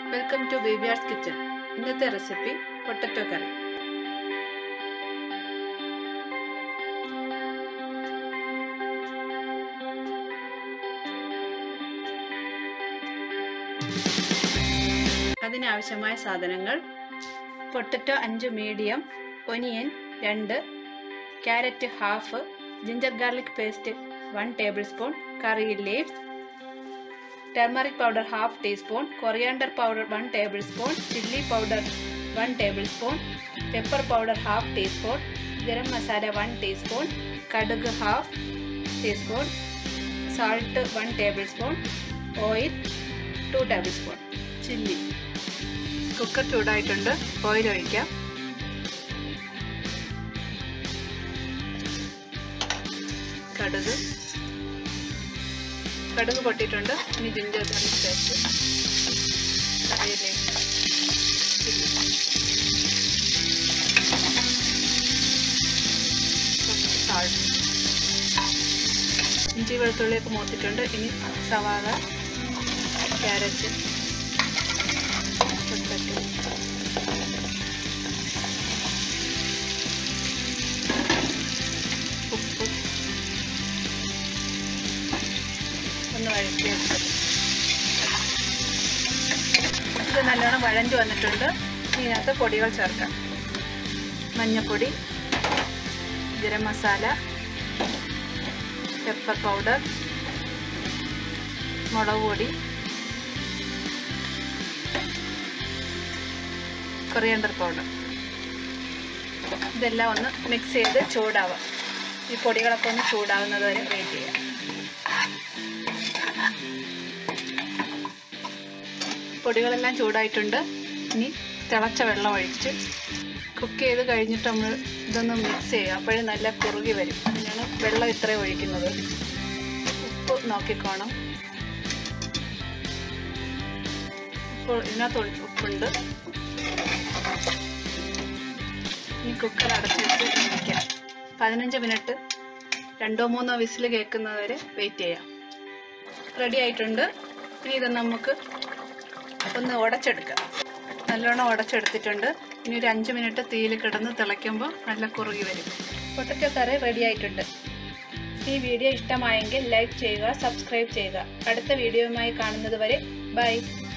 welcome to ബേബിയാർസ് kitchen ഇന്നത്തെ recipe potato curry അതിനാവശ്യമായ സാധനങ്ങൾ പൊട്ടറ്റോ അഞ്ച് മീഡിയം ഒനിയൻ രണ്ട് carrot half ginger garlic paste one tablespoon curry leaves turmeric powder half teaspoon coriander powder one tablespoon chilli powder one tablespoon pepper powder half teaspoon garam masala one teaspoon കടുക് half teaspoon salt one tablespoon oil two tablespoon ചില്ലി cooker ചൂടായിട്ടുണ്ട് oil ഒഴിക്കാം കടുക് കടുക് പൊട്ടിയിട്ടുണ്ട് ഇനി ginger garlic paste കറിയിലേക്ക് കുറച്ച് സാൾട്ട് ഇഞ്ചി വെളുത്തുള്ളിയൊക്കെ മൂത്തിട്ടുണ്ട് ഇനി സവാള ക്യാരറ്റ് പൊട്ടറ്റോ ഉപ്പ് ഒന്ന് വഴറ്റി വെച്ചത് ഇത് നല്ലോണം വഴഞ്ഞു വന്നിട്ടുണ്ട് ഇതിനകത്ത് പൊടികൾ ചേർക്കാം മഞ്ഞൾപ്പൊടി ഗരം മസാല പെപ്പർ പൗഡർ മുളക് പൊടി കൊറിയണ്ടർ പൗഡർ ഇതെല്ലാം ഒന്ന് മിക്സ് ചെയ്ത് ചൂടാവാം ഈ പൊടികളൊക്കെ ഒന്ന് ചൂടാവുന്നത് വരെ വെയിറ്റ് ചെയ്യാം പൊടികളെല്ലാം ചൂടായിട്ടുണ്ട് ഇനി തിളച്ച വെള്ളം ഒഴിച്ച് കുക്ക് ചെയ്ത് കഴിഞ്ഞിട്ട് നമ്മൾ ഇതൊന്ന് മിക്സ് ചെയ്യുക അപ്പോഴും നല്ല കുറുകി വരും അതിനാണ് വെള്ളം ഇത്രയും ഒഴിക്കുന്നത് ഉപ്പ് നോക്കിക്കോണം ഇപ്പോൾ ഇതിനകത്ത് ഉപ്പുണ്ട് ഇനി കുക്കർ അടച്ച് വെച്ച് വേവിക്കാം പതിനഞ്ച് മിനിറ്റ് രണ്ടോ മൂന്നോ വിസിൽ കേൾക്കുന്നത് വരെ വെയിറ്റ് ചെയ്യാം റെഡി ആയിട്ടുണ്ട് ഇനി ഇത് നമുക്ക് ഒന്ന് ഉടച്ചെടുക്കാം നല്ലോണം ഉടച്ചെടുത്തിട്ടുണ്ട് ഇനി ഒരു അഞ്ച് മിനിറ്റ് തീയിൽ കിടന്ന് തിളയ്ക്കുമ്പോൾ നല്ല കുറുകി വരും പൊട്ടറ്റോ കറി റെഡി ആയിട്ടുണ്ട് ഈ വീഡിയോ ഇഷ്ടമായെങ്കിൽ ലൈക്ക് ചെയ്യുക സബ്സ്ക്രൈബ് ചെയ്യുക അടുത്ത വീഡിയോയുമായി കാണുന്നത് വരെ ബൈ